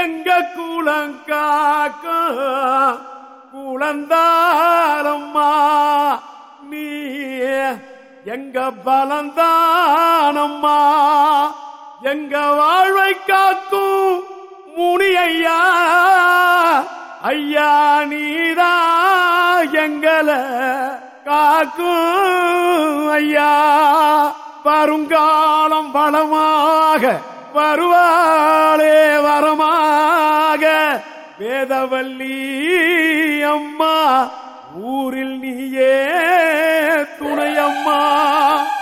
எங்க கூலங்காக்க குழந்தாரம்மா நீ எங்க பலந்தானம்மா எங்க வாழ்வை காக்கும் முனி ஐயா ஐயா நீதா எங்களை காக்கும் ஐயா வருங்காலம் வளமாக வருவாளே வரமாக வேதவல்லி அம்மா ஊரில் நீயே துணையம்மா